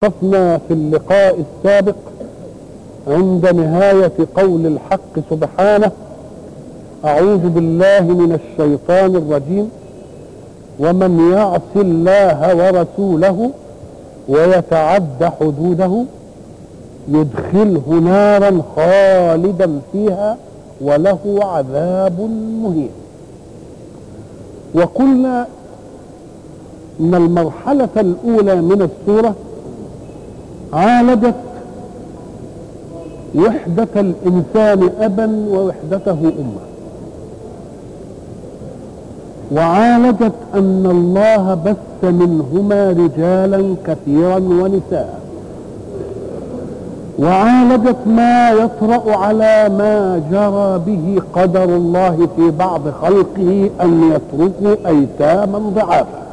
وقفنا في اللقاء السابق عند نهاية قول الحق سبحانه أعوذ بالله من الشيطان الرجيم ومن يعص الله ورسوله ويتعد حدوده يدخله نارا خالدا فيها وله عذاب مهين وقلنا ان المرحله الاولى من السوره عالجت وحده الانسان ابا ووحدته امه وعالجت ان الله بث منهما رجالا كثيرا ونساء وعالجت ما يطرا على ما جرى به قدر الله في بعض خلقه ان يتركوا ايتاما ضعافا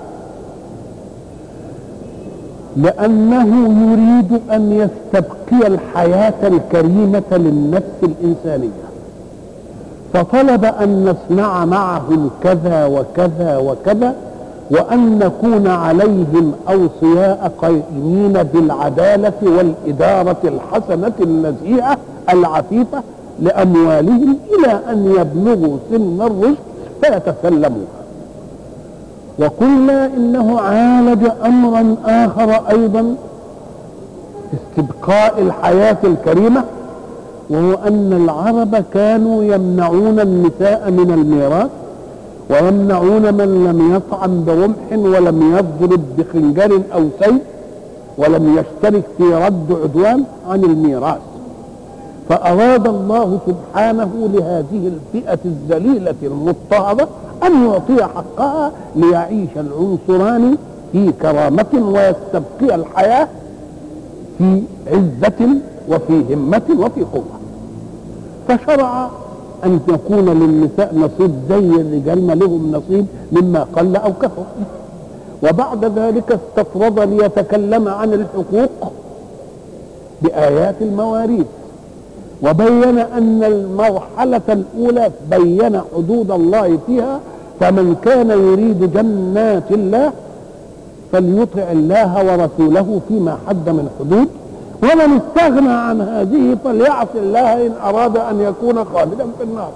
لانه يريد ان يستبقي الحياه الكريمه للنفس الانسانيه فطلب ان نصنع معهم كذا وكذا وكذا وان نكون عليهم اوصياء قائمين بالعداله والاداره الحسنه النزيهه العفيفه لاموالهم الى ان يبلغوا سن الرشد فيتسلموها وقلنا انه عالج امرا اخر ايضا استبقاء الحياه الكريمه وهو ان العرب كانوا يمنعون النساء من الميراث ويمنعون من لم يطعن برمح ولم يضرب بخنجر او سيف ولم يشترك في رد عدوان عن الميراث فاراد الله سبحانه لهذه الفئه الذليله المضطهده ان يعطي حقها ليعيش العنصران في كرامه ويستبقي الحياه في عزه وفي همه وفي قوه فشرع ان يكون للنساء نصيب زي الرجال ما لهم نصيب مما قل او كثر وبعد ذلك استطرد ليتكلم عن الحقوق بايات المواريث وبين ان المرحله الاولى بين حدود الله فيها فمن كان يريد جنات الله فليطع الله ورسوله فيما حد من حدود ومن استغنى عن هذه فليعص الله ان اراد ان يكون خالدا في النار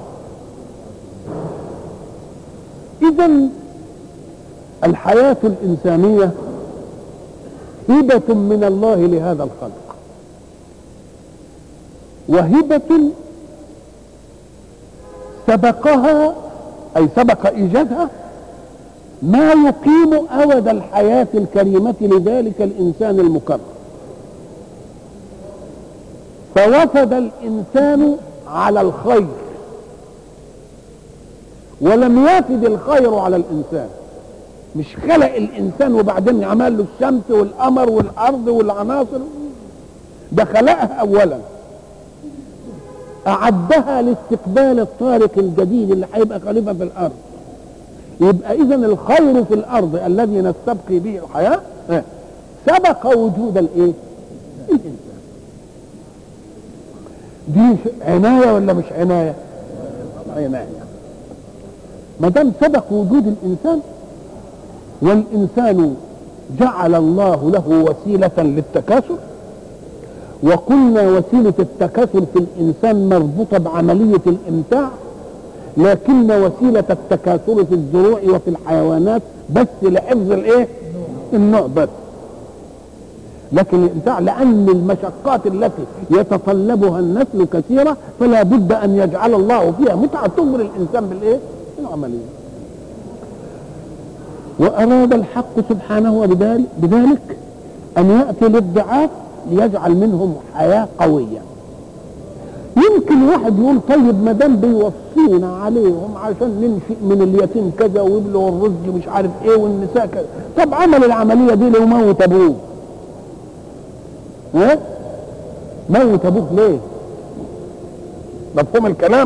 اذا الحياه الانسانيه هبه من الله لهذا الخلق وهبه سبقها اي سبق ايجادها ما يقيم اود الحياه الكريمه لذلك الانسان المكرم فوفد الانسان على الخير ولم يفد الخير على الانسان مش خلق الانسان وبعدين عمل له الشمس والقمر والارض والعناصر ده خلقها اولا اعدها لاستقبال الطارق الجديد اللي هيبقى خليفه في الارض يبقى اذا الخير في الارض الذي نستبقي به الحياه سبق وجود الايه الانسان دي عنايه ولا مش عنايه عنايه ما دام سبق وجود الانسان والانسان جعل الله له وسيله للتكاثر وقلنا وسيله التكاثر في الانسان مربوطه بعمليه الامتاع لكن وسيله التكاثر في الزروع وفي الحيوانات بس لحفظ الايه النوع بس لكن الامتاع لان المشقات التي يتطلبها النسل كثيره فلا بد ان يجعل الله فيها متعه تغري الانسان بالايه؟ بالعمليه. واراد الحق سبحانه بذلك ان ياتي للضعاف ليجعل منهم حياه قويه. يمكن واحد يقول طيب ما دام بيوصينا عليهم عشان ننشئ من اليتيم كذا ويبلغ الرزق مش عارف ايه والنساء كذا، طب عمل العمليه دي لو موت ابوه. ها؟ موت ابوه ليه؟ مفهوم الكلام؟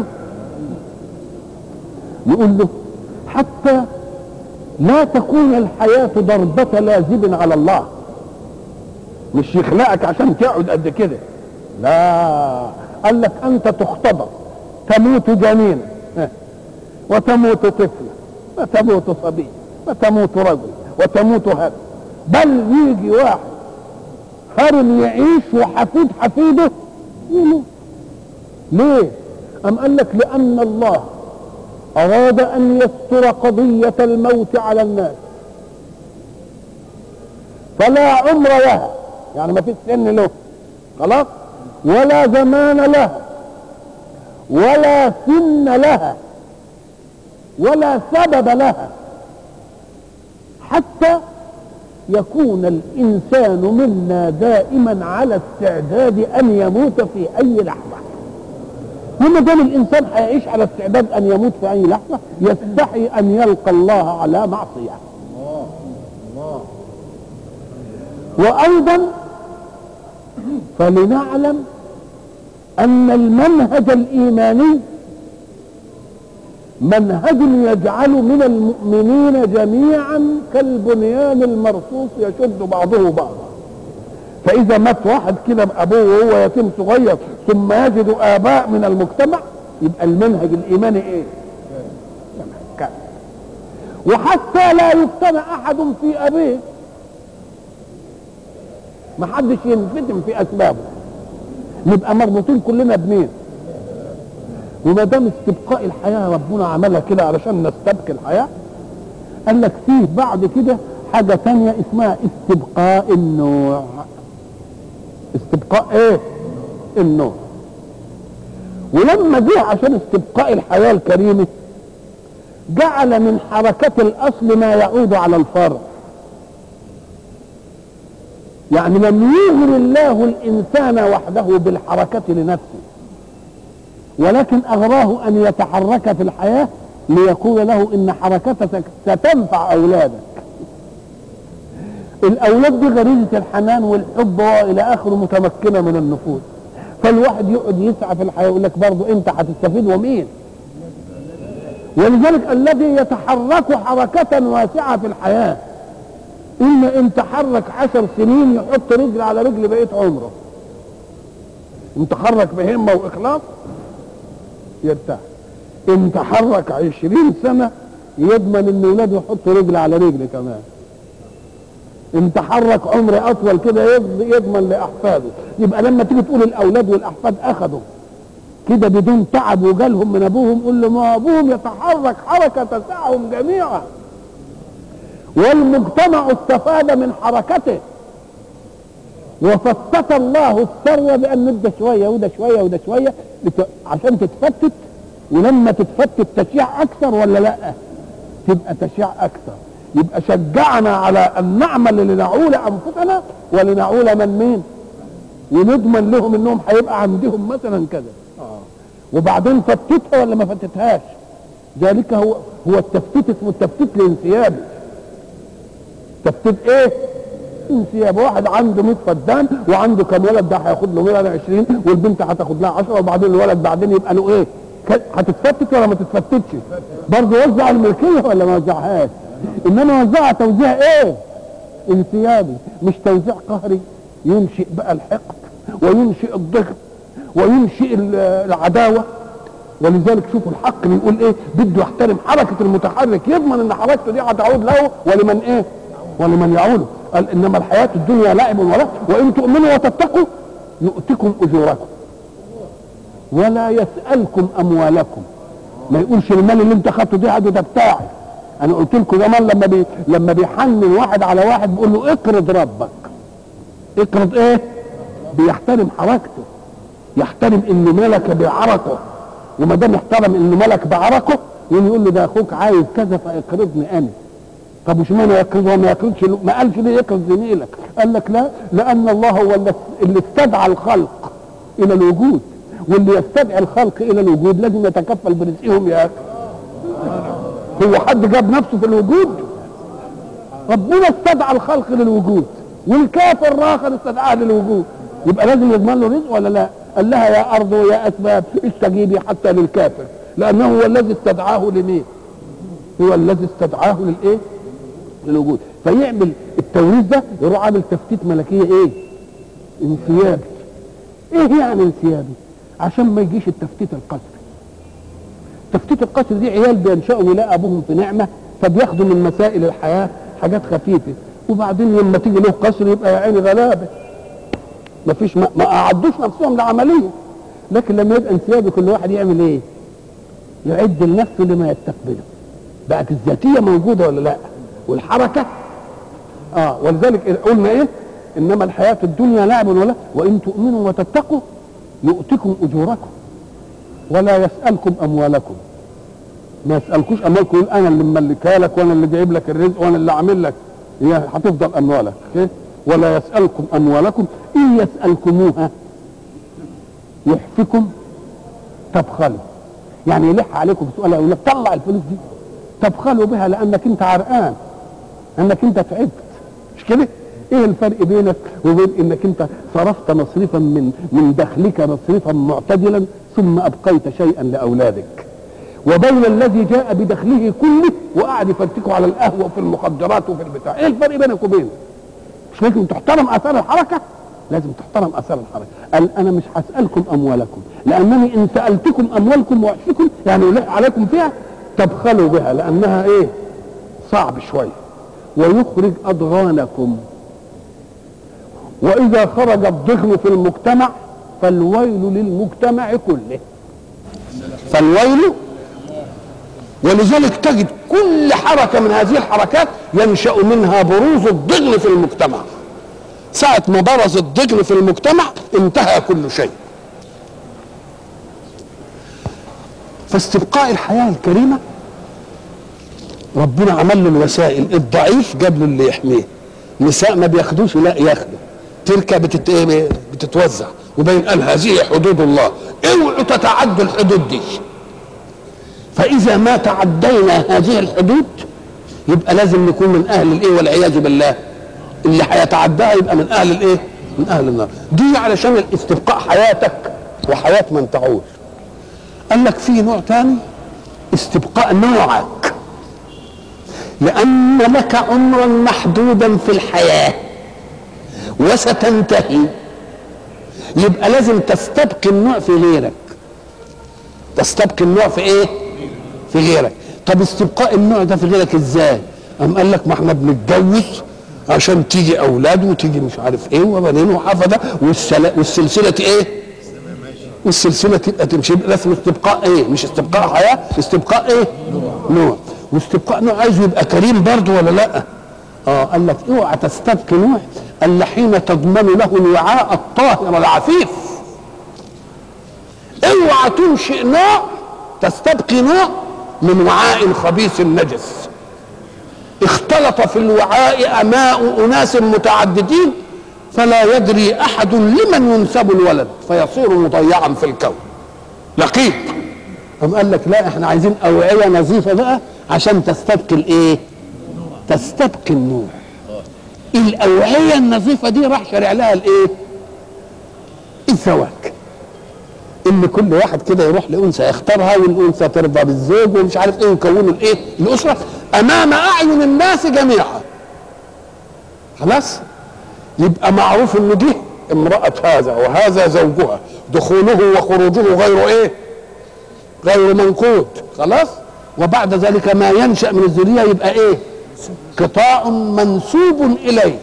يقول له حتى لا تكون الحياة ضربة لازم على الله مش يخلقك عشان تقعد قد كده لا قال لك انت تختبر تموت جنين وتموت طفل وتموت صبي وتموت رجل وتموت هذا بل يجي واحد قارن يعيش وحفيد حفيده يموت ليه أم قال لك لأن الله أراد أن يستر قضية الموت على الناس فلا عمر لها يعني ما فيش سن له خلاص ولا زمان لها ولا سن لها ولا سبب لها حتى يكون الإنسان منا دائما على استعداد أن يموت في أي لحظة وما دام الإنسان هيعيش على استعداد أن يموت في أي لحظة يستحي أن يلقى الله على معصية وأيضا فلنعلم أن المنهج الإيماني منهج يجعل من المؤمنين جميعا كالبنيان المرصوص يشد بعضه بعضا فإذا مات واحد كده أبوه وهو يتيم صغير ثم يجد آباء من المجتمع يبقى المنهج الإيماني إيه؟ كامل وحتى لا يفتن أحد في أبيه ما حدش ينفتن في أسبابه نبقى مربوطين كلنا بمين؟ وما دام استبقاء الحياه ربنا عملها كده علشان نستبقي الحياه قال لك فيه بعد كده حاجه تانية اسمها استبقاء النوع استبقاء ايه النوع ولما جه عشان استبقاء الحياه الكريمه جعل من حركة الأصل ما يعود على الفرع يعني لم يغر الله الإنسان وحده بالحركة لنفسه ولكن أغراه أن يتحرك في الحياة ليقول له إن حركتك ستنفع أولادك الأولاد دي غريزة الحنان والحب وإلى آخره متمكنة من النفوذ فالواحد يقعد يسعى في الحياة يقول لك برضه أنت هتستفيد ومين ولذلك الذي يتحرك حركة واسعة في الحياة إما إن تحرك عشر سنين يحط رجل على رجل بقية عمره إن تحرك بهمة وإخلاص يرتاح إن تحرك عشرين سنة يضمن إن ولاده يحطوا رجل على رجل كمان إن تحرك عمر أطول كده يضمن لأحفاده يبقى لما تيجي تقول الأولاد والأحفاد أخذوا كده بدون تعب وجالهم من ابوهم قول له ما ابوهم يتحرك حركه تسعهم جميعا والمجتمع استفاد من حركته وفتت الله الثروه بان ندى شويه وده شويه وده شويه عشان تتفتت ولما تتفتت تشيع اكثر ولا لا تبقى تشيع اكثر يبقى شجعنا على ان نعمل لنعول انفسنا ولنعول من مين ونضمن لهم انهم هيبقى عندهم مثلا كذا وبعدين فتتها ولا ما فتتهاش ذلك هو هو التفتيت اسمه التفتيت الانسيابي تفتيت ايه انسياب واحد عنده 100 فدان وعنده كم ولد ده هياخد له 120 والبنت هتاخد لها 10 وبعدين الولد بعدين يبقى له ايه هتتفتت ولا ما تتفتتش برضه وزع الملكيه ولا ما وزعهاش انما وزعها توزيع ايه انسيابي مش توزيع قهري ينشئ بقى الحقد وينشئ الضغط وينشئ العداوه ولذلك شوفوا الحق بيقول ايه بده يحترم حركه المتحرك يضمن ان حركته دي هتعود له ولمن ايه ولمن يعوله قال انما الحياه الدنيا لعب ولهو وان تؤمنوا وتتقوا يؤتكم اجوركم ولا يسالكم اموالكم ما يقولش المال اللي انت خدته دي ده بتاعي انا قلت لكم زمان لما بي لما بيحنن واحد على واحد بيقول له اقرض ربك اقرض ايه بيحترم حركته يحترم ان ملك بعرقه وما دام احترم ان ملك بعرقه يقول له ده اخوك عايز كذا فاقرضني انا طب وش معنى يقرض وما يقرضش ما قالش ليه يقرض زميلك قال لك لا لان الله هو اللي استدعى الخلق الى الوجود واللي يستدعي الخلق الى الوجود لازم يتكفل برزقهم يا اخي هو حد جاب نفسه في الوجود ربنا استدعى الخلق للوجود والكافر الاخر استدعاه للوجود يبقى لازم يضمن له رزق ولا لا قال لها يا ارض ويا اسباب استجيبي حتى للكافر لانه هو الذي استدعاه لمين هو الذي استدعاه للايه للوجود فيعمل التوريث ده يروح عامل تفتيت ملكيه ايه انسيابي ايه يعني انسيابي عشان ما يجيش التفتيت القسري تفتيت القسري دي عيال بينشأوا يلاقي ابوهم في نعمه فبياخدوا من مسائل الحياه حاجات خفيفه وبعدين لما تيجي له قصر يبقى يا عيني غلابه ما فيش ما, ما اعدوش نفسهم لعمليه لكن لما يبقى انسيابي كل واحد يعمل ايه يعد لنفسه لما يستقبله بقت الذاتيه موجوده ولا لا والحركه اه ولذلك قلنا ايه انما الحياه الدنيا لعب ولا وان تؤمنوا وتتقوا يؤتكم اجوركم ولا يسالكم اموالكم ما يسالكوش اموالكم يقول انا اللي مملكها لك وانا اللي جايب لك الرزق وانا اللي عامل لك هي هتفضل اموالك إيه؟ ولا يسالكم اموالكم ان يسالكموها يحفكم تبخلوا يعني يلح عليكم بسؤال يقول لك طلع الفلوس دي تبخلوا بها لانك انت عرقان انك انت تعبت مش كده ايه الفرق بينك وبين انك انت صرفت مصرفا من من دخلك مصرفا معتدلا ثم ابقيت شيئا لاولادك وبين الذي جاء بدخله كله وقعد يفرتكه على القهوه وفي المخدرات وفي البتاع ايه الفرق بينك وبينه مش لازم تحترم اثار الحركه لازم تحترم اثار الحركه قال انا مش هسالكم اموالكم لانني ان سالتكم اموالكم وعشتكم يعني يلح عليكم فيها تبخلوا بها لانها ايه صعب شويه ويخرج اضغانكم واذا خرج الضغن في المجتمع فالويل للمجتمع كله فالويل ولذلك تجد كل حركة من هذه الحركات ينشأ منها بروز الضغن في المجتمع ساعة ما برز الضغن في المجتمع انتهى كل شيء فاستبقاء الحياة الكريمة ربنا عمل له الوسائل الضعيف جاب له اللي يحميه نساء ما بياخدوش لا ياخدوا تركة بتت... بتتوزع وبين قال هذه حدود الله اوعوا تتعدوا الحدود دي فإذا ما تعدينا هذه الحدود يبقى لازم نكون من أهل الإيه والعياذ بالله اللي هيتعداها يبقى من أهل الإيه؟ من أهل النار دي علشان استبقاء حياتك وحياة من تعول قال لك في نوع تاني استبقاء نوعك لأن لك عمرا محدودا في الحياة وستنتهي يبقى لازم تستبقي النوع في غيرك تستبقي النوع في ايه في غيرك طب استبقاء النوع ده في غيرك ازاي قام قال لك ما احنا بنتجوز عشان تيجي اولاد وتيجي مش عارف ايه وبنين وحفظه والسل... والسلسله ايه والسلسله تبقى تمشي يبقى اسمه استبقاء ايه مش استبقاء حياه استبقاء ايه نوع واستبقاء نوع عايزه يبقى كريم برضه ولا لا اه قال لك اوعى تستبقي نوع الا حين تضمن له الوعاء الطاهر العفيف اوعى تنشئ نوع تستبقي نوع من وعاء خبيث نجس اختلط في الوعاء اماء اناس متعددين فلا يدري احد لمن ينسب الولد فيصير مضيعا في الكون لقيط قام قال لك لا احنا عايزين اوعيه نظيفه بقى عشان تستبقي الايه تستبقي النوع الاوعيه النظيفه دي راح شارع لها الايه الزواج ان كل واحد كده يروح لانثى يختارها والانثى ترضى بالزوج ومش عارف ايه ويكونوا الايه الاسره امام اعين الناس جميعا خلاص يبقى معروف ان دي امراه هذا وهذا زوجها دخوله وخروجه غير ايه غير منقود خلاص وبعد ذلك ما ينشا من الذريه يبقى ايه قطاع منسوب اليه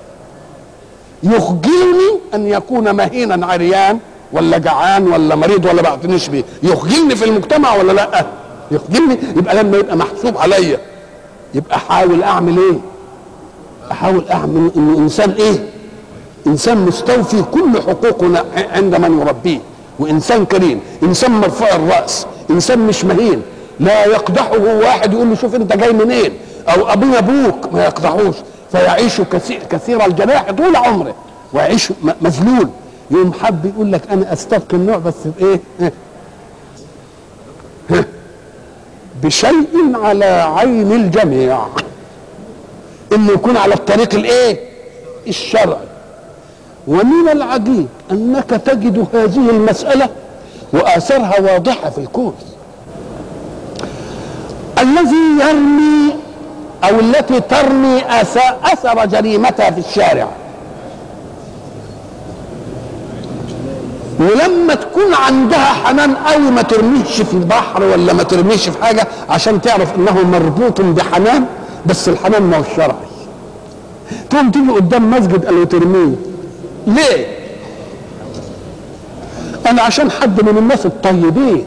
يخجلني ان يكون مهينا عريان ولا جعان ولا مريض ولا بعتنيش بيه يخجلني في المجتمع ولا لا يخجلني يبقى لما يبقى محسوب عليا يبقى احاول اعمل ايه احاول اعمل انه انسان ايه انسان مستوفي كل حقوقنا عند من يربيه وانسان كريم انسان مرفوع الراس انسان مش مهين لا يقدحه واحد يقول له شوف انت جاي منين او ابويا ابوك ما يقدحوش فيعيش كثير, كثير الجناح طول عمره ويعيش مذلول يوم حب يقول لك انا استبقي النوع بس بايه بشيء على عين الجميع انه يكون على الطريق الايه الشرعي ومن العجيب انك تجد هذه المساله واثارها واضحه في الكون الذي يرمي او التي ترمي اثر جريمتها في الشارع ولما تكون عندها حنان قوي ما ترميش في البحر ولا ما ترميش في حاجه عشان تعرف انه مربوط بحنان بس الحنان ما هو الشرعي تقوم تيجي قدام مسجد قالوا ترميه ليه قال عشان حد من الناس الطيبين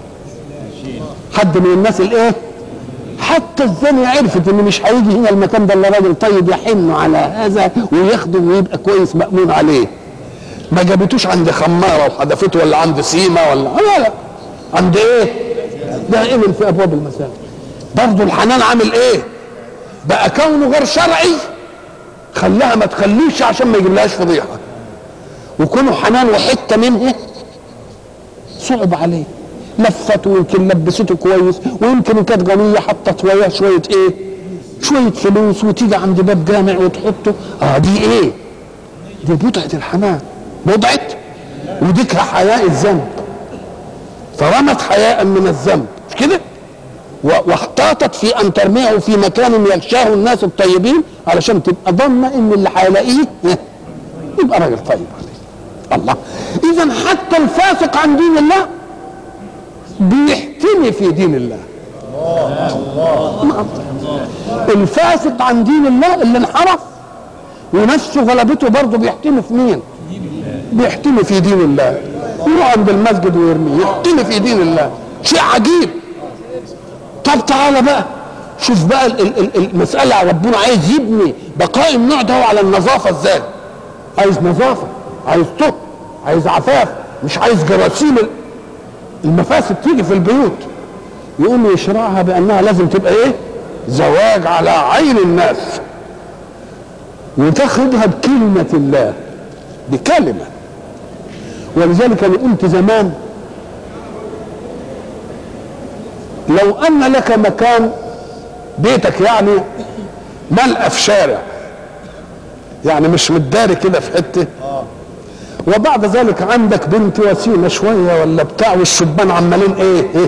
حد من الناس الايه حتى الزانية عرفت ان مش هيجي هنا المكان ده الا راجل طيب يحن على هذا وياخده ويبقى كويس مأمون عليه ما جابتوش عند خمارة وحدفته ولا عند سيمة ولا لا لا عند ايه دائما في ابواب المساجد برضه الحنان عامل ايه بقى كونه غير شرعي خلاها ما تخليش عشان ما يجيبلهاش فضيحه وكونه حنان وحته منه صعب عليه لفته ويمكن لبسته كويس ويمكن كانت غنيه حطت وياه شويه ايه شويه فلوس وتيجي عند باب جامع وتحطه اه دي ايه دي بضعه الحنان بضعه وديكها حياء الذنب فرمت حياء من الذنب مش كده واحتاطت في ان ترميه في مكان يغشاه الناس الطيبين علشان تبقى ضامنه ان اللي هيلاقيه يبقى راجل طيب الله اذا حتى الفاسق عن دين الله بيحتمي في دين الله الفاسق عن دين الله اللي انحرف ونفسه غلبته برضه بيحتمي في مين بيحتمي في دين الله يروح عند المسجد ويرميه يحتمي في دين الله شيء عجيب طب تعالى بقى شوف بقى المسألة ربنا عايز يبني بقاء النوع ده على النظافة ازاي عايز نظافة عايز طهر عايز عفاف مش عايز جراثيم المفاسد تيجي في البيوت يقوم يشرعها بانها لازم تبقى ايه زواج على عين الناس وتاخدها بكلمة الله بكلمة ولذلك انا قلت زمان لو ان لك مكان بيتك يعني ملقى في شارع يعني مش متداري كده في حته وبعد ذلك عندك بنت وسيمه شويه ولا بتاع والشبان عمالين ايه ايه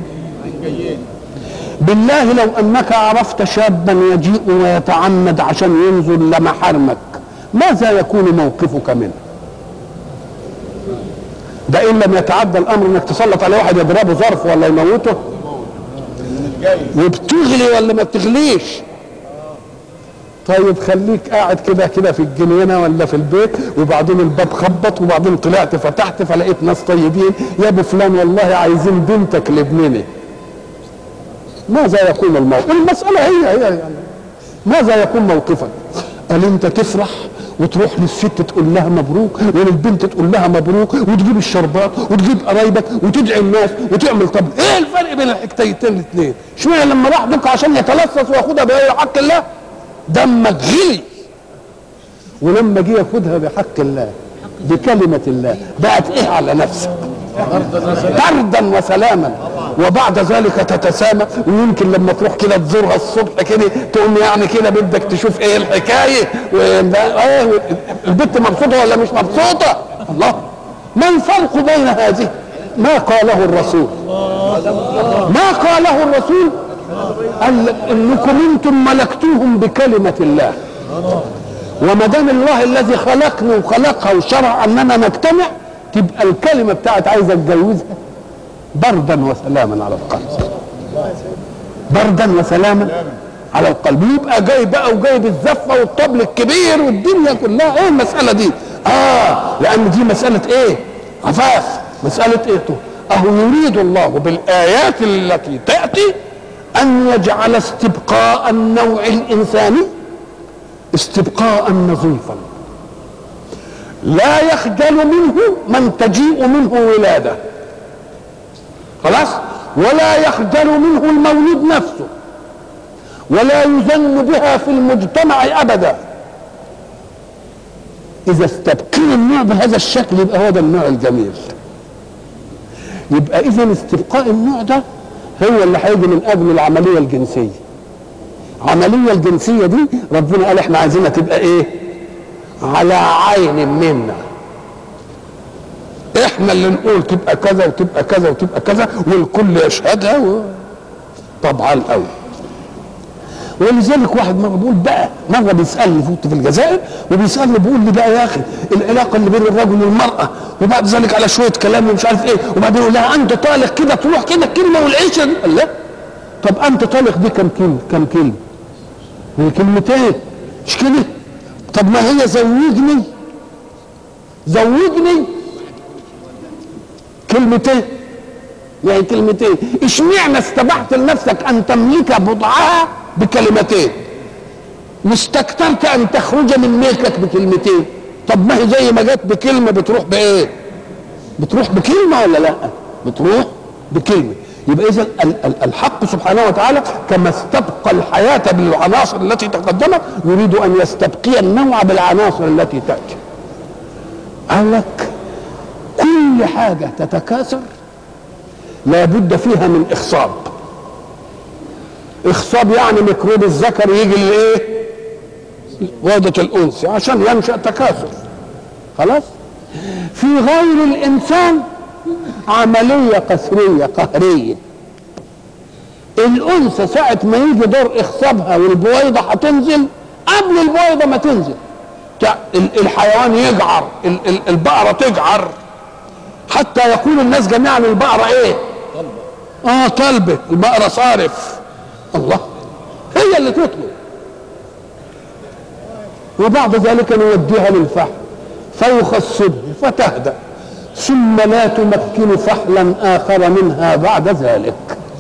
بالله لو انك عرفت شابا يجيء ويتعمد عشان ينزل لمحارمك ماذا يكون موقفك منه ده ان لم يتعدى الامر انك تسلط على واحد يضربه ظرف ولا يموته وبتغلي ولا ما بتغليش طيب خليك قاعد كده كده في الجنينه ولا في البيت وبعدين الباب خبط وبعدين طلعت فتحت فلقيت ناس طيبين يا ابو فلان والله عايزين بنتك لابننا ماذا يكون الموقف المساله هي هي يعني ماذا يكون موقفك قال انت تفرح وتروح للست تقول لها مبروك وللبنت تقول لها مبروك وتجيب الشربات وتجيب قرايبك وتدعي الناس وتعمل طب ايه الفرق بين الحكايتين الاثنين؟ اشمعنى لما راح بك عشان يتلصص وياخدها بغير حق الله دمك غلي ولما جه ياخدها بحق الله بكلمة الله بقت ايه على نفسك بردا وسلاما وبعد ذلك تتسامى ويمكن لما تروح كده تزورها الصبح كده تقوم يعني كده بدك تشوف ايه الحكايه ايه البنت مبسوطه ولا مش مبسوطه الله ما الفرق بين هذه ما قاله الرسول ما قاله الرسول قال انكم انتم ملكتوهم بكلمه الله وما دام الله الذي خلقني وخلقها وشرع اننا نجتمع تبقى الكلمه بتاعت عايز اتجوزها بردا وسلاما على القلب بردا وسلاما على القلب يبقى جاي بقى وجايب الزفه والطبل الكبير والدنيا كلها ايه المساله دي اه لان دي مساله ايه عفاف مساله ايه اهو يريد الله بالايات التي تاتي ان يجعل استبقاء النوع الانساني استبقاء نظيفا لا يخجل منه من تجيء منه ولاده خلاص ولا يخجل منه المولود نفسه ولا يزن بها في المجتمع ابدا اذا استبقينا النوع بهذا الشكل يبقى هو ده النوع الجميل يبقى اذا استبقاء النوع ده هو اللي هيجي من اجل العمليه الجنسيه العمليه الجنسيه دي ربنا قال احنا عايزينها تبقى ايه على عين منا احنا اللي نقول تبقى كذا وتبقى كذا وتبقى كذا والكل يشهدها و... طبعا قوي ولذلك واحد مره بيقول بقى مره بيسالني كنت في الجزائر وبيسالني بيقول لي بقى يا اخي العلاقه اللي بين الرجل والمراه وبعد ذلك على شويه كلام ومش عارف ايه وبعدين يقول لها انت طالق كده تروح كده كلمه والعيشه دي قال لا طب انت طالق دي كم كلمه كم كلمه هي كلمتين مش كده طب ما هي زوجني زوجني كلمتين يعني كلمتين اشمعنى استبحت لنفسك ان تملك بضعها بكلمتين واستكثرت ان تخرج من ملكك بكلمتين طب ما هي زي ما جت بكلمه بتروح بايه بتروح بكلمه ولا لا بتروح بكلمه يبقى اذا الحق سبحانه وتعالى كما استبقى الحياه بالعناصر التي تقدمت يريد ان يستبقي النوع بالعناصر التي تاتي قال لك كل حاجه تتكاثر لا بد فيها من اخصاب اخصاب يعني ميكروب الذكر يجي لايه وادة الانثى عشان ينشا تكاثر خلاص في غير الانسان عمليه قسريه قهريه الانثى ساعه ما يجي دور اخصابها والبويضه هتنزل قبل البويضه ما تنزل الحيوان يجعر البقره تجعر حتى يقول الناس جميعا البقره ايه اه طلبه البقره صارف الله هي اللي تطلب وبعد ذلك نوديها للفحم فيخصبه فتهدأ ثم لا تمكن فحلا آخر منها بعد ذلك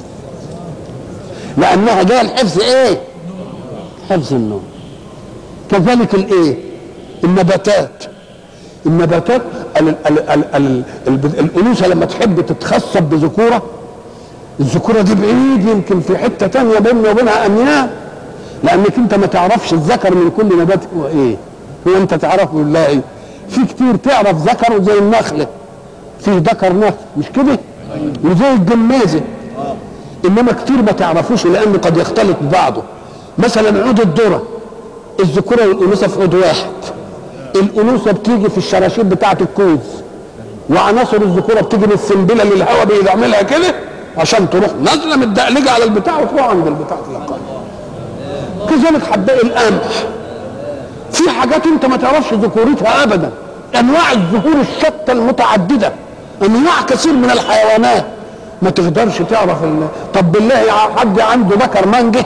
لأنها جاية الحفظ إيه؟ حفظ النوم كذلك الإيه؟ النباتات النباتات ال ال ال ال ال الأنوثة لما تحب تتخصب بذكورة الذكورة دي بعيد يمكن في حتة تانية بيننا وبينها أميال لأنك أنت ما تعرفش الذكر من كل نبات هو إيه هو أنت تعرفه بالله إيه في كتير تعرف ذكر زي النخلة في ذكر نخل مش كده وزي الجمازة إنما كتير ما تعرفوش لأنه قد يختلط ببعضه مثلا عود الذرة الذكورة والأنوثة في عود واحد الأنوثة بتيجي في الشراشيب بتاعة الكوز وعناصر الذكورة بتيجي من السنبلة اللي الهواء بيعملها كده عشان تروح نازلة متدقلجة على البتاع وتروح عند البتاع تلقاها كذلك حباء القمح في حاجات انت ما تعرفش ذكورتها ابدا انواع الزهور الشتى المتعدده انواع كثير من الحيوانات ما تقدرش تعرف ال... طب بالله حد عنده ذكر مانجه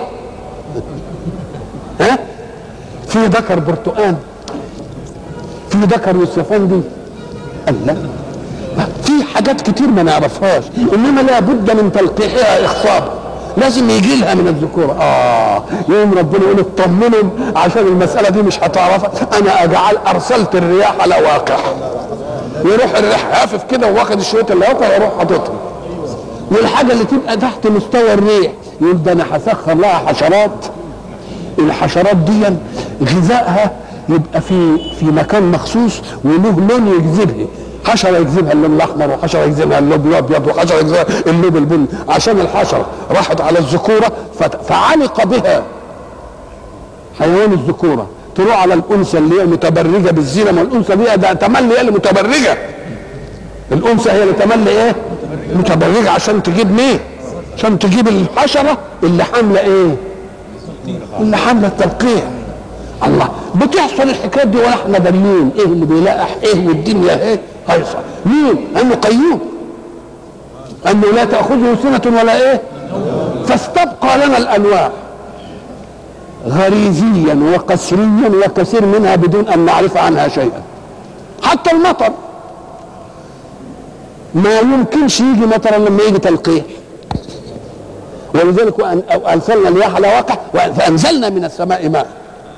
ها في ذكر برتقان في ذكر يوسفندي الله في حاجات كتير ما نعرفهاش انما لابد من تلقيحها اخصابا لازم يجي لها من الذكورة اه يوم ربنا يقول اطمنهم عشان المسألة دي مش هتعرفها انا اجعل ارسلت الرياح لواقع يروح الريح هافف كده واخد شوية الواقع يروح حاططهم والحاجة اللي تبقى تحت مستوى الريح يقول ده انا هسخر لها حشرات الحشرات دي غذائها يبقى في في مكان مخصوص وله لون يجذبها حشره يجذبها اللون الاحمر وحشره يجذبها اللون الابيض وحشره يجذبها اللون البني عشان الحشره راحت على الذكوره فعلق بها حيوان الذكوره تروح على الانثى اللي هي متبرجه بالزينه ما الانثى دي ده تملي هي اللي متبرجه الانثى هي اللي تملي ايه؟ متبرجه عشان تجيب مين؟ عشان تجيب الحشره اللي حامله ايه؟ اللي حامله التلقيح الله بتحصل الحكايات دي ولا احنا دلين ايه اللي بيلقح ايه والدنيا ايه هيصل مين انه قيوم انه لا تاخذه سنه ولا ايه فاستبقى لنا الانواع غريزيا وقسريا وكثير منها بدون ان نعرف عنها شيئا حتى المطر ما يمكنش يجي مطرا لما يجي تلقيح ولذلك ارسلنا الرياح على واقع فانزلنا من السماء ماء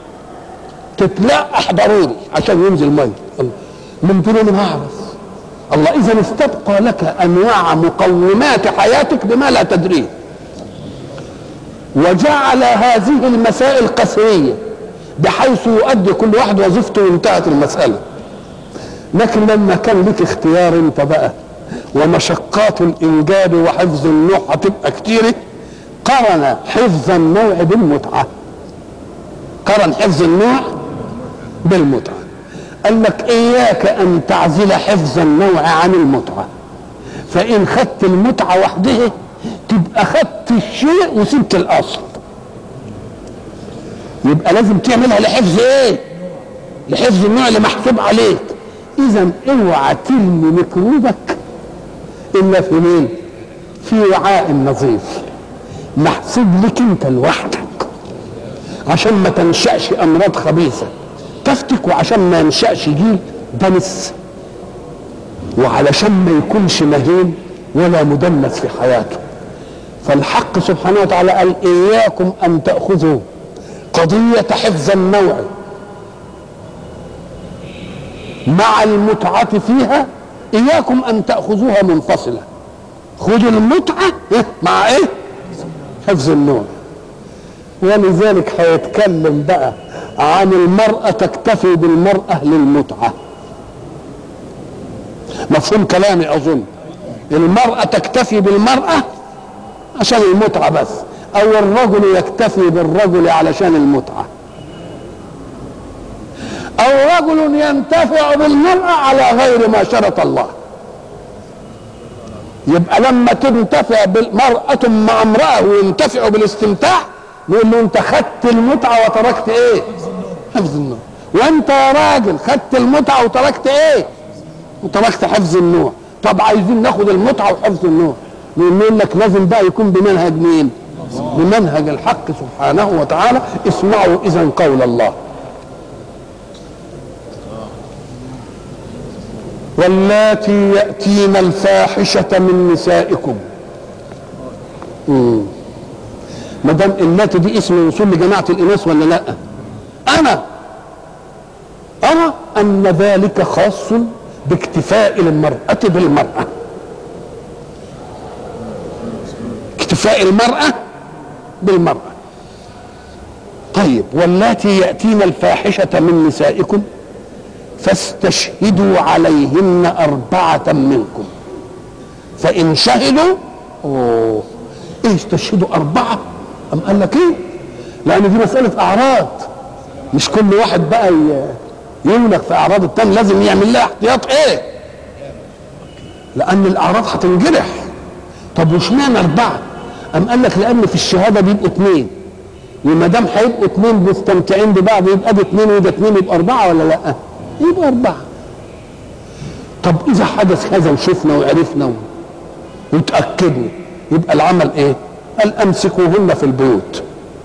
تتلقح ضروري عشان ينزل ميه من دون ما اعرف الله اذا استبقى لك انواع مقومات حياتك بما لا تدريه وجعل هذه المسائل قسريه بحيث يؤدي كل واحد وظيفته وانتهت المساله لكن لما كان لك اختيار انت بقى ومشقات الانجاب وحفظ النوع هتبقى كتيره قرن حفظ النوع بالمتعه قرن حفظ النوع بالمتعة قال لك إياك أن تعزل حفظ النوع عن المتعة فإن خدت المتعة وحدها تبقى خدت الشيء وسبت الأصل يبقى لازم تعملها لحفظ إيه؟ لحفظ النوع اللي محسوب عليك إذا اوعى ترمي ميكروبك إلا في مين؟ في وعاء نظيف محسوب لك أنت لوحدك عشان ما تنشأش أمراض خبيثة تفتك وعشان ما ينشأش جيل دنس وعلشان ما يكونش مهين ولا مدنس في حياته فالحق سبحانه وتعالى قال إياكم أن تأخذوا قضية حفظ النوع مع المتعة فيها إياكم أن تأخذوها منفصلة خذوا المتعة مع إيه؟ حفظ النوع ولذلك هيتكلم بقى عن المرأة تكتفي بالمرأة للمتعة مفهوم كلامي أظن المرأة تكتفي بالمرأة عشان المتعة بس أو الرجل يكتفي بالرجل علشان المتعة أو رجل ينتفع بالمرأة على غير ما شرط الله يبقى لما تنتفع بالمرأة مع امرأة وينتفع بالاستمتاع نقول له انت خدت المتعة وتركت ايه حفظ النوع وانت يا راجل خدت المتعة وتركت ايه وتركت حفظ النوع طب عايزين ناخد المتعة وحفظ النوع نقول لك لازم بقى يكون بمنهج مين بمنهج الحق سبحانه وتعالى اسمعوا اذا قول الله واللاتي يأتين الفاحشة من نسائكم ما دام اللاتي دي اسم وصول لجماعة الإناث ولا لا؟ أنا أرى أن ذلك خاص باكتفاء المرأة بالمرأة اكتفاء المرأة بالمرأة طيب واللاتي يأتين الفاحشة من نسائكم فاستشهدوا عليهن أربعة منكم فإن شهدوا أوه إيه استشهدوا أربعة أم قال لك إيه لأن دي مسألة أعراض مش كل واحد بقى يملك في أعراض التاني لازم يعمل لها احتياط إيه لأن الأعراض هتنجرح طب واشمعنى أربعة أم قال لك لأن في الشهادة بيبقوا اثنين وما دام هيبقوا اثنين مستمتعين ببعض يبقى ده اثنين وده اثنين يبقى أربعة ولا لأ؟ يبقى أربعة طب إذا حدث هذا وشفنا وعرفنا وتأكدنا يبقى العمل إيه؟ قال أمسكوهن في البيوت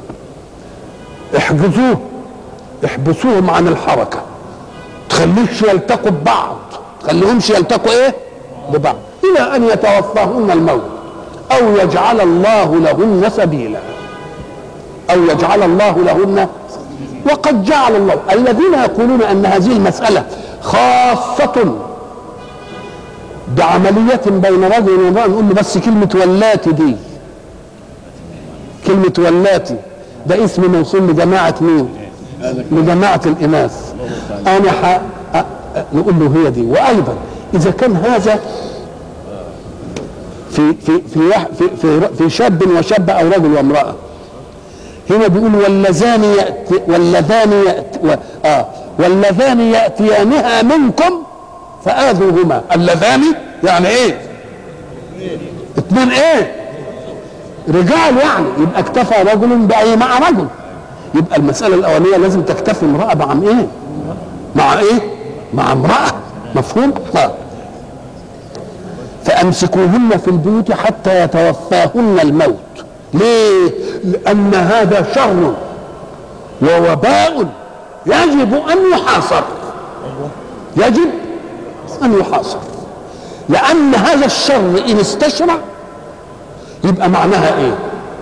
احجزوه احبسوهم عن الحركة تخليهش يلتقوا ببعض تخليهمش يلتقوا ايه ببعض الى ان يتوفاهن الموت او يجعل الله لهن سبيلا او يجعل الله لهن وقد جعل الله الذين يقولون ان هذه المسألة خاصة بعملية بين رجل وامرأة نقول له بس كلمة ولاتي دي كلمة ولاتي ده اسم موصول لجماعة مين؟ لجماعة الإناث أنا ح... نقول له هي دي وأيضا إذا كان هذا في في في في في, في شاب وشاب أو رجل وامرأة هنا بيقول واللذان يأتي واللذان يأتي و... آه واللذان يأتيانها منكم فآذوهما اللذان يعني إيه؟ اثنين إيه؟ رجال يعني يبقى اكتفى رجل بأي مع رجل يبقى المسألة الأولية لازم تكتفي امرأة مع إيه؟ مع إيه؟ مع امرأة مفهوم؟ ها فأمسكوهن في البيوت حتى يتوفاهن الموت ليه؟ لأن هذا شر ووباء يجب أن يحاصر يجب أن يحاصر لأن هذا الشر إن استشرع يبقى معناها إيه؟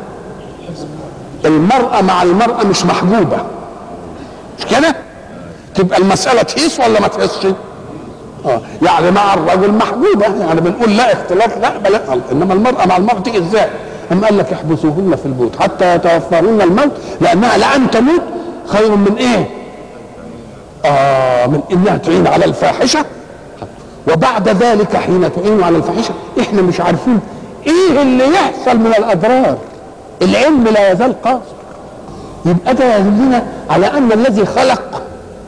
المرأة مع المرأة مش محجوبة مش كده؟ تبقى المسألة تهيس ولا ما تهيسش؟ اه يعني مع الرجل محجوبة يعني بنقول لا اختلاط لا بل انما المرأة مع المرأة تيجي ازاي؟ أما قال لك احبسوهن في البيوت حتى يتوفاهن الموت لأنها لأن تموت خير من إيه؟ آه من إنها تعين على الفاحشة وبعد ذلك حين تعين على الفاحشة إحنا مش عارفين إيه اللي يحصل من الأضرار العلم لا يزال قاصر يبقى ده يدلنا على أن الذي خلق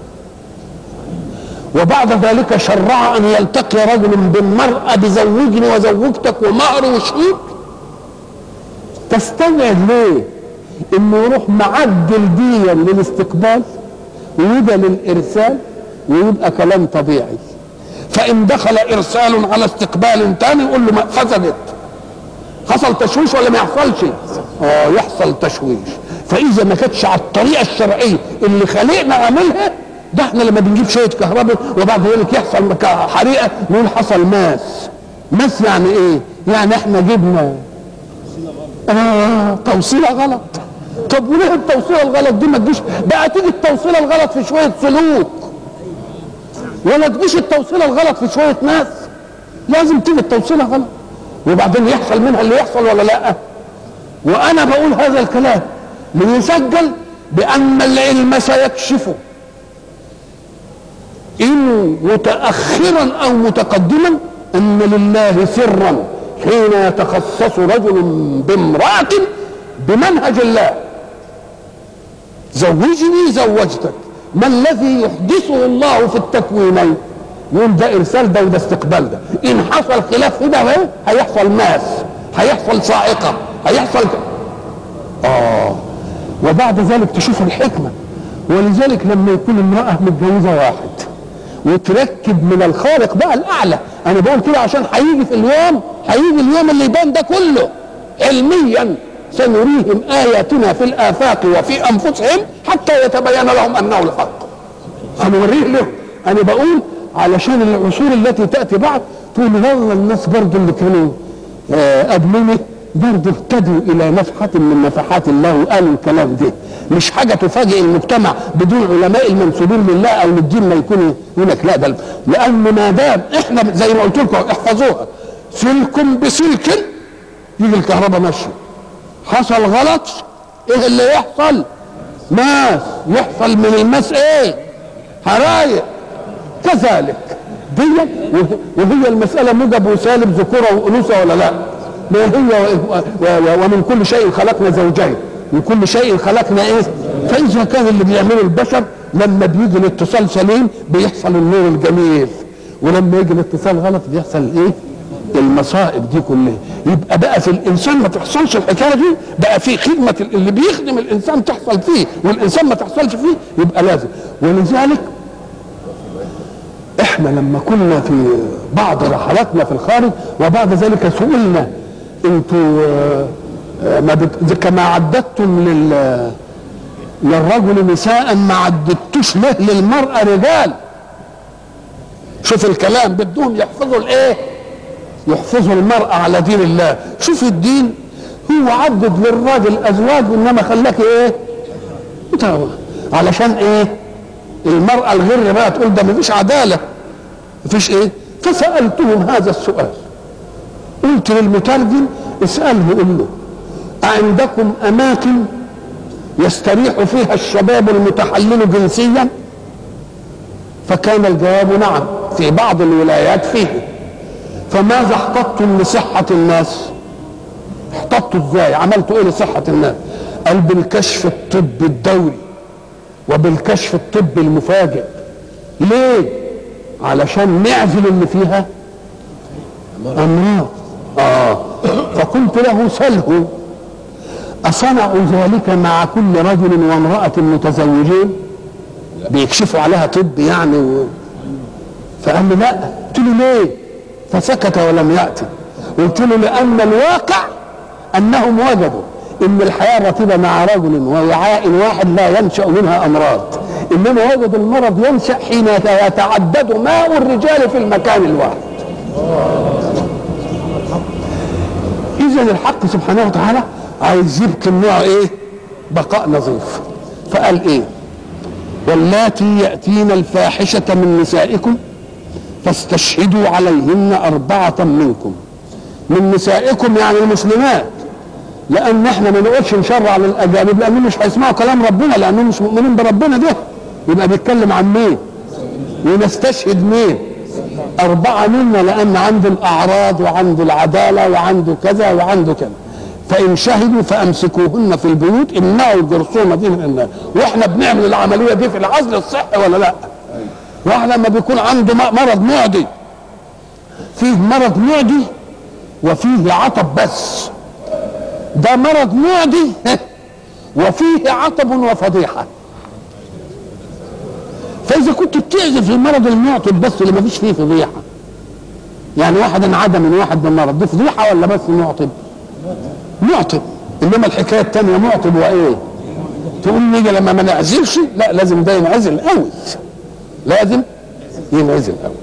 وبعد ذلك شرع أن يلتقي رجل بالمرأة بزوجني وزوجتك ومهر وشهود تستبعد ليه انه يروح معدل ديا للاستقبال ويبقى للارسال ويبقى كلام طبيعي فان دخل ارسال على استقبال تاني يقول له ما فسدت حصل تشويش ولا ما يحصلش اه يحصل تشويش فاذا ما كانتش على الطريقه الشرعيه اللي خلقنا عاملها ده احنا لما بنجيب شويه كهرباء وبعد ذلك يحصل مك- حريقه نقول حصل ماس ماس يعني ايه يعني احنا جبنا اه توصيله غلط طب وليه التوصيله الغلط دي ما تجيش بقى تيجي التوصيله الغلط في شويه سلوك ولا تجيش التوصيله الغلط في شويه ناس لازم تيجي التوصيله غلط وبعدين يحصل منها اللي يحصل ولا لا وانا بقول هذا الكلام ليسجل بان العلم سيكشف ان متاخرا او متقدما ان لله سرا حين يتخصص رجل بامراه بمنهج الله زوجني زوجتك ما الذي يحدثه الله في التكوينين يقول ده ارسال ده وده استقبال ده ان حصل خلاف في ده اهي هيحصل ماس هيحصل صاعقه هيحصل ك... اه وبعد ذلك تشوف الحكمه ولذلك لما يكون امراه متجوزه واحد وتركب من الخالق بقى الاعلى انا بقول كده عشان هيجي في اليوم هيجي اليوم اللي يبان ده كله علميا سنريهم اياتنا في الافاق وفي انفسهم حتى يتبين لهم انه الحق هنوريه لهم انا بقول علشان العصور التي تاتي بعد تقول والله الناس برضه اللي كانوا آه، قبلنا برضه اهتدوا الى نفحه من نفحات الله وقالوا الكلام ده مش حاجه تفاجئ المجتمع بدون علماء المنسوبين لله او للدين ما يكونوا يقول لك لا ده لان ما دام احنا زي ما قلت لكم احفظوها سلك بسلك يجي الكهرباء ماشيه حصل غلط ايه اللي يحصل ماس يحصل من الماس ايه حرايق كذلك دي وهي المسألة موجب وسالب ذكورة وأنوثة ولا لا؟ ما هي و- و- ومن كل شيء خلقنا زوجين من كل شيء خلقنا ايه؟ فإذا كان اللي بيعمله البشر لما بيجي الاتصال سليم بيحصل النور الجميل ولما يجي الاتصال غلط بيحصل ايه؟ المصائب دي كلها يبقى بقى في الانسان ما تحصلش الحكايه دي بقى في خدمه اللي بيخدم الانسان تحصل فيه والانسان ما تحصلش فيه يبقى لازم ولذلك احنا لما كنا في بعض رحلاتنا في الخارج وبعد ذلك سئلنا انتوا آه، آه، ما بت... كما عددتم لل للرجل نساء ما عددتوش له للمرأة رجال شوف الكلام بدهم يحفظوا الايه يحفظوا المرأة على دين الله شوف الدين هو عدد للراجل ازواج انما خلاك ايه انت علشان ايه المرأة الغر بقى تقول ده مفيش عدالة مفيش ايه فسألتهم هذا السؤال قلت للمترجم اسأله قل له أعندكم أماكن يستريح فيها الشباب المتحلل جنسيا فكان الجواب نعم في بعض الولايات فيه فماذا احتطتم لصحة الناس احتطتوا ازاي عملتوا ايه لصحة الناس قال بالكشف الطبي الدوري وبالكشف الطبي المفاجئ ليه علشان نعزل اللي فيها امراض اه فقلت له سله اصنعوا ذلك مع كل رجل وامراه متزوجين بيكشفوا عليها طب يعني و... فقال لي لا قلت له ليه فسكت ولم ياتي قلت له لان الواقع انهم وجدوا ان الحياه الرطيبه مع رجل ووعاء واحد لا ينشا منها امراض انما وجد المرض ينشا حين يتعدد ماء الرجال في المكان الواحد اذا الحق سبحانه وتعالى عايز يبقي النوع ايه بقاء نظيف فقال ايه واللاتي ياتين الفاحشه من نسائكم فاستشهدوا عليهن أربعة منكم من نسائكم يعني المسلمات لأن احنا ما نقولش نشرع للأجانب لأنهم مش هيسمعوا كلام ربنا لأنهم مش مؤمنين بربنا ده يبقى بيتكلم عن مين؟ ونستشهد مين؟ أربعة منا لأن عنده الأعراض وعنده العدالة وعنده كذا وعنده كذا فإن شهدوا فأمسكوهن في البيوت إنه الجرثومة دي من النار وإحنا بنعمل العملية دي في العزل الصحي ولا لأ؟ واحد لما بيكون عنده مرض معدي فيه مرض معدي وفيه عطب بس ده مرض معدي وفيه عطب وفضيحة فإذا كنت بتعزف المرض المعطب بس اللي ما فيش فيه فضيحة يعني واحد انعدم من واحد بالمرض دي فضيحة ولا بس معطب؟ معطب إنما الحكاية التانية معطب وإيه؟ تقول نيجي لما ما نعزلش لا لازم ده ينعزل قوي لازم ينعزل الاول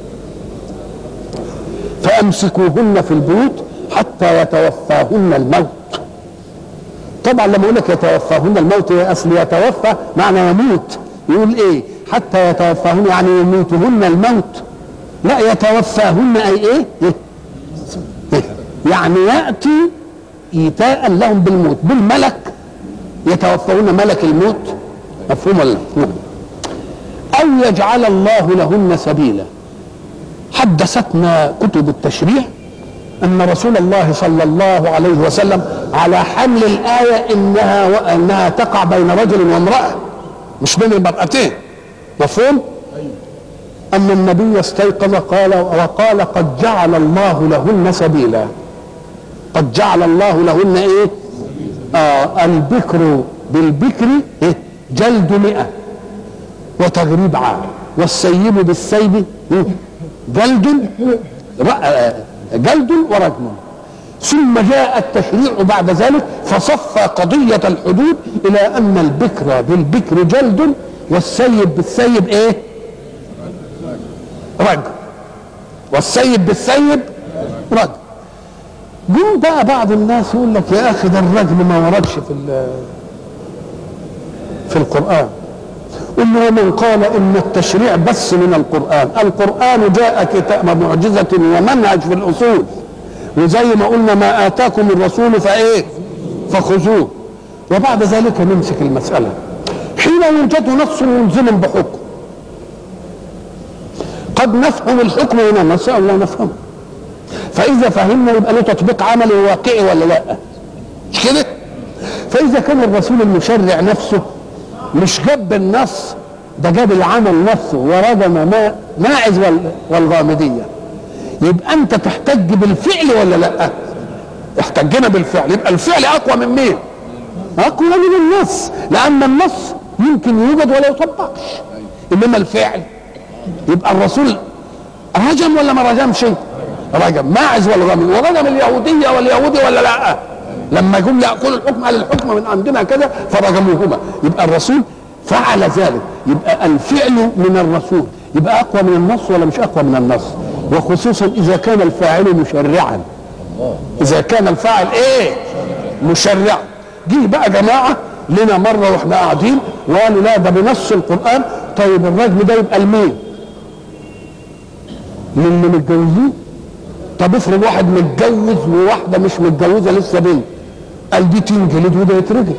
فامسكوهن في البيوت حتى يتوفاهن الموت طبعا لما يقول لك يتوفاهن الموت هي اصل يتوفى معنى يموت يقول ايه حتى يتوفاهن يعني يموتهن الموت لا يتوفاهن اي ايه, إيه؟ إيه؟ يعني ياتي ايتاء لهم بالموت بالملك يتوفون ملك الموت مفهوم ولا مفهوم او يجعل الله لهن سبيلا حدثتنا كتب التشريع ان رسول الله صلى الله عليه وسلم على حمل الايه انها وانها تقع بين رجل وامراه مش بين المرأتين مفهوم؟ أن النبي استيقظ قال وقال قد جعل الله لهن سبيلا قد جعل الله لهن ايه؟ آه البكر بالبكر إيه؟ جلد مئة وتغريب عام والسيب بالسيب إيه؟ جلد جلد ورجم ثم جاء التشريع بعد ذلك فصفى قضية الحدود إلى أن البكر بالبكر جلد والسيب بالسيب إيه؟ رجم والسيب بالسيب رجم جم بقى بعض الناس يقول لك يا أخي ده الرجم ما وردش في في القرآن إنه من قال إن التشريع بس من القرآن القرآن جاء كتاب معجزة ومنهج في الأصول وزي ما قلنا ما آتاكم الرسول فإيه فخذوه وبعد ذلك نمسك المسألة حين يوجد نص ملزم بحكم قد نفهم الحكم من النص أو لا نفهمه فإذا فهمنا يبقى له تطبيق عملي وواقعي ولا لا مش كده فإذا كان الرسول المشرع نفسه مش جاب النص ده جاب العمل نفسه ورجم ما ماعز والغامدية يبقى أنت تحتج بالفعل ولا لا احتجنا بالفعل يبقى الفعل أقوى من مين أقوى من النص لأن النص يمكن يوجد ولا يطبقش إنما الفعل يبقى الرسول رجم ولا ما رجمش رجم ماعز والغامدي ورجم اليهودية واليهودي ولا لا لما جم ياكلوا الحكم قال الحكم من عندنا كذا فرجموهما يبقى الرسول فعل ذلك يبقى الفعل من الرسول يبقى اقوى من النص ولا مش اقوى من النص وخصوصا اذا كان الفاعل مشرعا اذا كان الفاعل ايه مشرعا جه بقى جماعه لنا مره واحنا قاعدين وقالوا لا ده بنص القران طيب الرجم ده يبقى لمين؟ للي متجوزين طب افرض واحد متجوز وواحده مش متجوزه لسه بنت قال دي تنجلد وده يترجم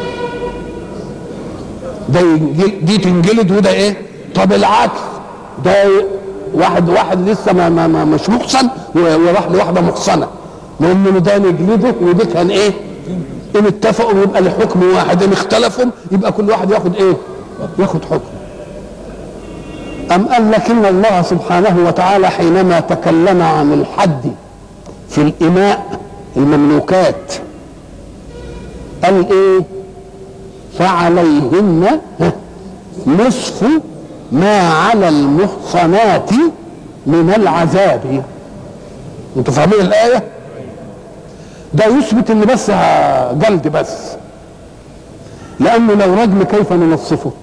ده دي تنجلد وده ايه طب العكس ده واحد واحد لسه ما, ما, ما مش محصن وراح لواحده محصنه نقول له ده نجلده وده كان ايه ان اتفقوا يبقى الحكم واحد ان اختلفوا يبقى كل واحد ياخد ايه ياخد حكم أم قال لكن الله سبحانه وتعالى حينما تكلم عن الحد في الإماء المملوكات قال إيه فعليهن نصف ما على المحصنات من العذاب انتوا فاهمين الآية ده يثبت ان بس جلد بس لأنه لو رجم كيف ننصفه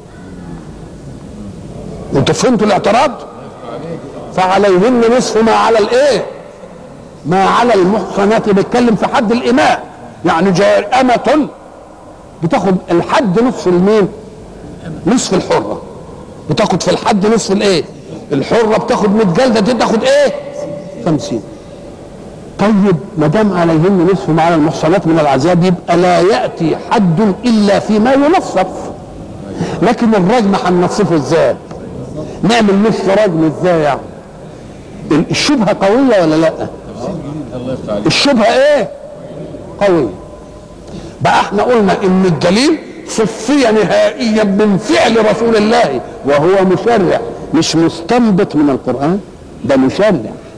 انتوا فهمتوا الاعتراض فعليهن نصف ما على الايه ما على المحصنات بيتكلم في حد الاماء يعني أمة بتاخد الحد نصف المين نصف الحرة بتاخد في الحد نصف الايه الحرة بتاخد 100 جلدة دي تاخد ايه 50 طيب ما دام عليهن نصف ما على المحصنات من العذاب يبقى لا ياتي حد الا فيما ينصف لكن الرجم هننصفه ازاي نعمل نصف رجم ازاي يعني الشبهه قويه ولا لا الشبهه ايه قويه بقى احنا قلنا ان الدليل صفي نهائيا من فعل رسول الله وهو مشرع مش مستنبط من القران ده مشرع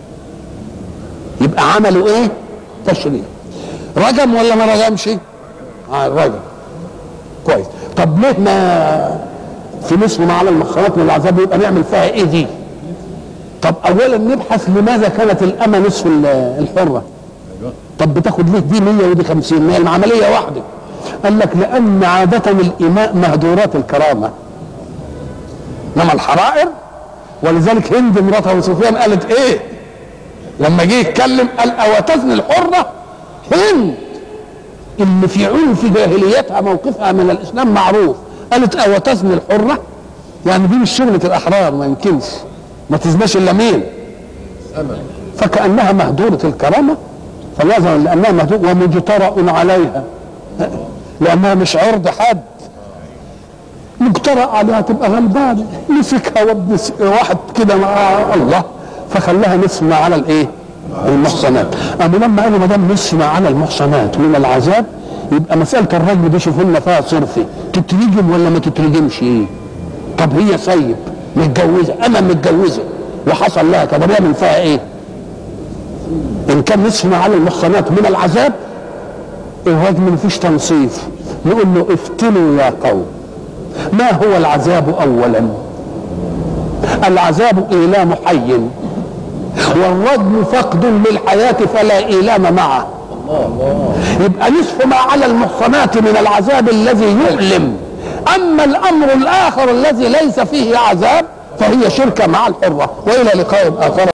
يبقى عملوا ايه تشريع رجم ولا ما رجمش اه رجم كويس طب ليه ما في نصف ما على المخرات من العذاب يبقى نعمل فيها ايه دي طب اولا نبحث لماذا كانت الامه نصف الحره طب بتاخد ليه دي 100 ودي 50 ما هي العمليه واحده قال لك لان عاده الاماء مهدورات الكرامه انما الحرائر ولذلك هند مرات سفيان قالت ايه لما جه يتكلم قال او تزني الحره هند اللي في عنف جاهليتها موقفها من الاسلام معروف قالت او تزني الحره يعني دي مش شغله الاحرار ما يمكنش ما تزناش الا مين فكانها مهدوره الكرامه فلازم لانها مهدوره ومجترأ عليها لانها مش عرض حد مجترأ عليها تبقى غلبانه مسكها وابن س- واحد كده مع الله فخلاها نسمع على الايه؟ المحصنات اما لما قالوا ما دام نسمع على المحصنات من العذاب يبقى مساله الرجم دي شوفوا لنا فيها صرفي تترجم ولا ما تترجمش ايه؟ طب هي سيب متجوزه انا متجوزه وحصل لها طب نعمل فيها ايه؟ ان كان نسمع على المحصنات من العذاب الرجم مفيش تنصيف نقول له افتنوا يا قوم ما هو العذاب اولا العذاب ايلام حي والرجم فقد للحياه فلا ايلام معه يبقى نصف ما على المحصنات من العذاب الذي يؤلم اما الامر الاخر الذي ليس فيه عذاب فهي شركه مع الحره والى لقاء اخر